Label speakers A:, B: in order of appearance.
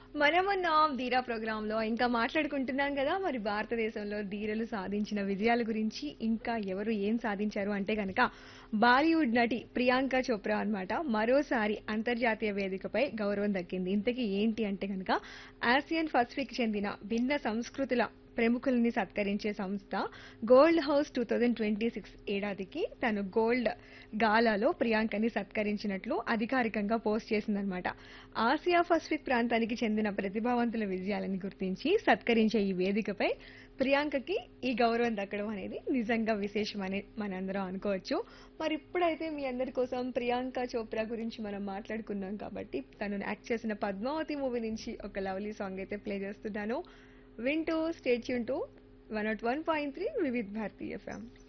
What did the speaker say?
A: మనమున్నాం ధీరా ప్రోగ్రామ్ లో ఇంకా మాట్లాడుకుంటున్నాం కదా మరి భారతదేశంలో ధీరలు సాధించిన విజయాల గురించి ఇంకా ఎవరు ఏం సాధించారు అంటే గనక బాలీవుడ్ నటి ప్రియాంక చోప్రా అన్నమాట మరోసారి అంతర్జాతీయ వేదికపై గౌరవం దక్కింది ఇంతకీ ఏంటి అంటే గనక ఆసియన్ పసిఫిక్ చెందిన భిన్న సంస్కృతుల ప్రముఖుల్ని సత్కరించే సంస్థ gold house two thousand twenty six ఏడాదికి తను గోల్డ్ గాలాలో ప్రియాంకని సత్కరించినట్లు అధికారికంగా పోస్ట్ చేసిందనమాట ఆసియా పసిఫిక్ ప్రాంతానికి చెందిన ప్రతిభావంతుల విజయాలని గుర్తించి సత్కరించే ఈ వేదికపై ప్రియాంకకి ఈ గౌరవం దక్కడం అనేది నిజంగా విశేషమని మనందరం అనుకోవచ్చు మరి ఇప్పుడైతే మీ అందరి కోసం ప్రియాంక చోప్రా గురించి మనం మాట్లాడుకున్నాం కాబట్టి తను యాక్ట్ చేసిన పద్మావతి మూవీ నుంచి ఒక లవ్లీ సాంగ్ అయితే ప్లే చేస్తున్నాను వింటూ స్టేట్ యూన్ to one not one point three Vividh Bharati FM